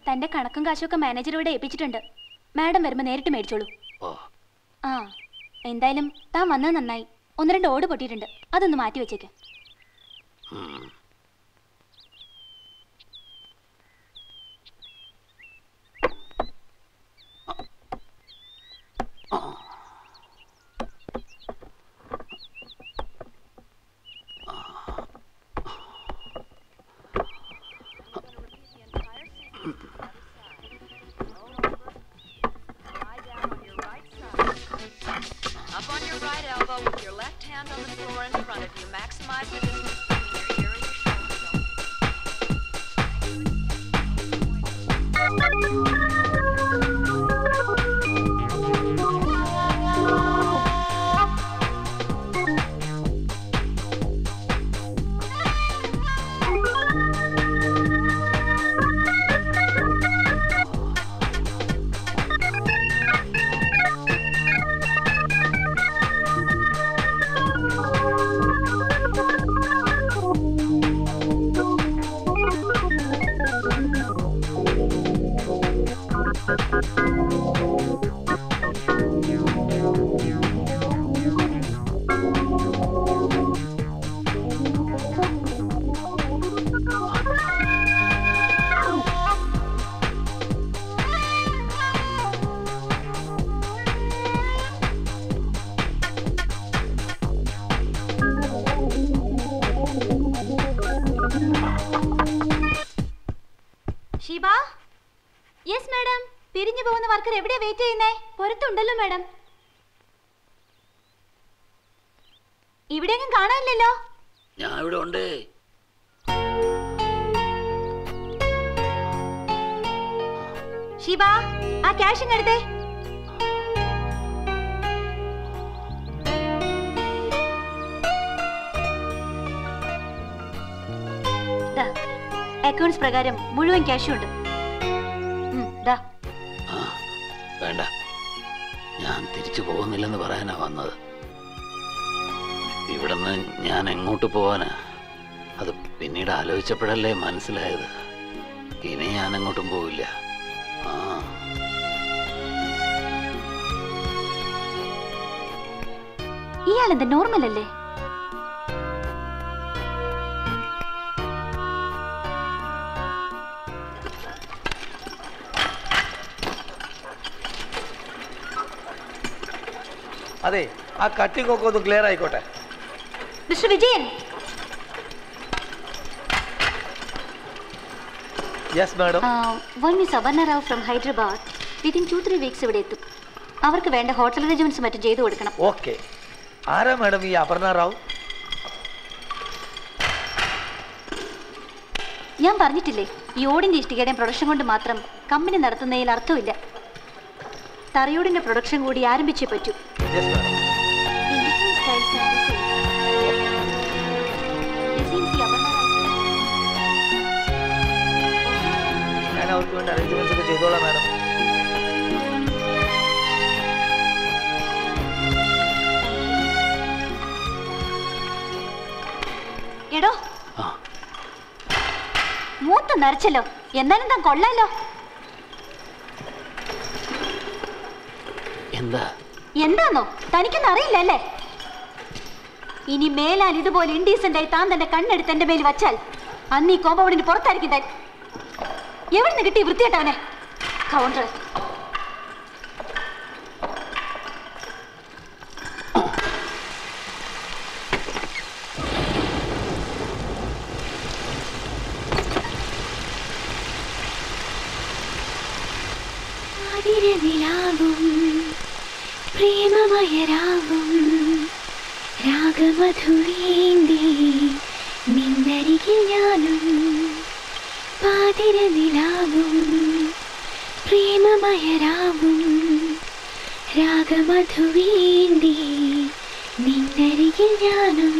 തന്റെ കണക്കും കാശും ഒക്കെ മാനേജർ ഇവിടെ ഏൽപ്പിച്ചിട്ടുണ്ട് മാഡം വരുമ്പോ നേരിട്ട് മേടിച്ചോളൂ ഓ ആ എന്തായാലും താൻ വന്നത് നന്നായി ഒന്ന് രണ്ട് ഓട് പൊട്ടിയിട്ടുണ്ട് അതൊന്ന് മാറ്റി വെച്ചേക്ക് ഉം. Up on your right elbow with your left hand on the floor in front of you. Maximize the distance between your ear and your shoulder. Sheeba yes madam പിരിഞ്ഞു പോകുന്ന വർക്കർ എവിടെയാ വെയിറ്റ് ചെയ്യുന്നേ പുറത്തുണ്ടല്ലോ മാഡം ഇവിടെയൊന്നും കാണാനില്ലല്ലോ ഞാൻ ഇവിടെ ഉണ്ട് ഷീബ ആ ക്യാഷ് ഇങ്ങ് എടുത്തേ അക്കൗണ്ട്സ് പ്രകാരം മുഴുവൻ ക്യാഷും ഉണ്ട് ഉം, ദാ. ആ വേണ്ട ഞാൻ തിരിച്ചു പോകുന്നില്ലെന്ന് പറയാനാ വന്നത് ഇവിടുന്ന് ഞാൻ എങ്ങോട്ട് പോവാനാ അത് പിന്നീട് ആലോചിച്ചപ്പോഴല്ലേ മനസ്സിലായത് ഇനി ഞാൻ എങ്ങോട്ടും പോവില്ല ആ ഇയാളെന്താ നോർമൽ അല്ലേ അതെ ആ കട്ടിംഗ് ഒക്കെ ഒന്ന് ക്ലിയർ ആയിക്കോട്ടെ mister Vijayan yes madam one miss Aparna Rao from Hyderabad within two three weeks ഇവിടെ എത്തും അവർക്ക് വേണ്ട ഹോട്ടൽ അറേഞ്ച്മെന്റ്സ് മറ്റും ചെയ്തു കൊടുക്കണം ഓക്കെ ആരാ മാഡം ഈ അപർണ റാവു ഞാൻ പറഞ്ഞിട്ടില്ലേ ഈ ഓടിന്റെ ഇഷ്ടികയുടെയും പ്രൊഡക്ഷൻ കൊണ്ട് മാത്രം കമ്പനി നടത്തുന്നതിൽ അർത്ഥമില്ല തറയോടിന്റെ പ്രൊഡക്ഷൻ കൂടി ആരംഭിച്ചേ പറ്റൂ yes madam Indian styles and designs. Designs ഈ അപർണ റാവു ചെയ്തു. ഞാൻ അവർക്ക് വേണ്ടി അറേഞ്ച്മെന്റ്സ് ഒക്കെ ചെയ്തോളാം മാഡം എടോ ആ മൂത്ത് നരച്ചല്ലോ എന്നാലും താൻ കൊള്ളാലോ എന്താ എന്താന്നോ തനിക്കൊന്നും അറിയില്ല അല്ലേ ഇനി മേലാൽ ഇതുപോലെ ഇൻഡീസെന്റ് ആയി താൻ തന്റെ കണ്ണെടുത്ത് എന്റെ മേൽ വച്ചാൽ അന്ന് ഈ കോമ്പൗണ്ടിന് പുറത്തായിരിക്കും താൻ എവിടുന്ന് കിട്ടി വൃത്തിയിട്ടവനെ കൗണ്ടർ അതിരനിലാവും പ്രേമമയരാവും രാഗമധുരേന്തി നിന്നരികിൽ ഞാനും പാതിരനിലാവും പ്രേമമയരാവും രാഗമധുരേന്തി നിന്നരികിൽ ഞാനും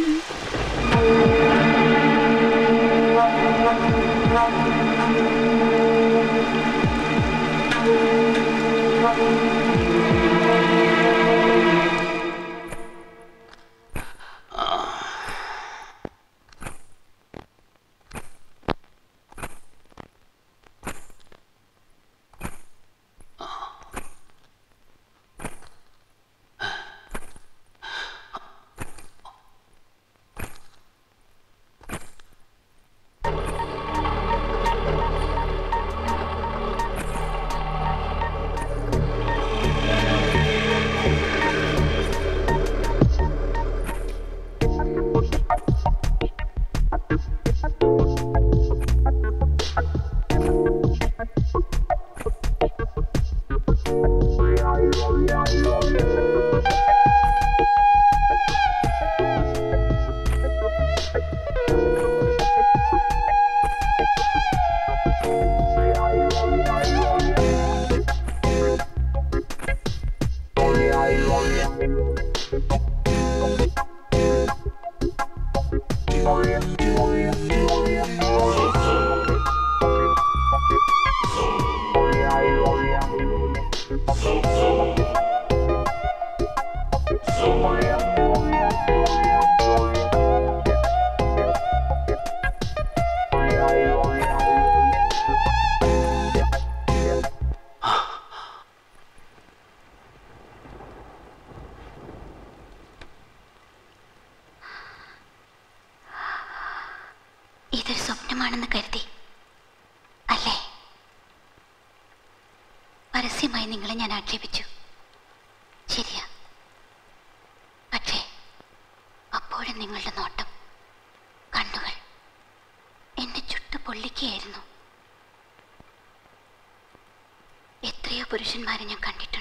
പരസ്യമായി നിങ്ങളെ ഞാൻ ആക്ഷേപിച്ചു ശരിയാ പക്ഷേ അപ്പോഴും നിങ്ങളുടെ നോട്ടം കണ്ണുകൾ എന്നെ ചുട്ടു പൊള്ളിക്കുകയായിരുന്നു എത്രയോ പുരുഷന്മാരെ ഞാൻ കണ്ടിട്ടുണ്ട്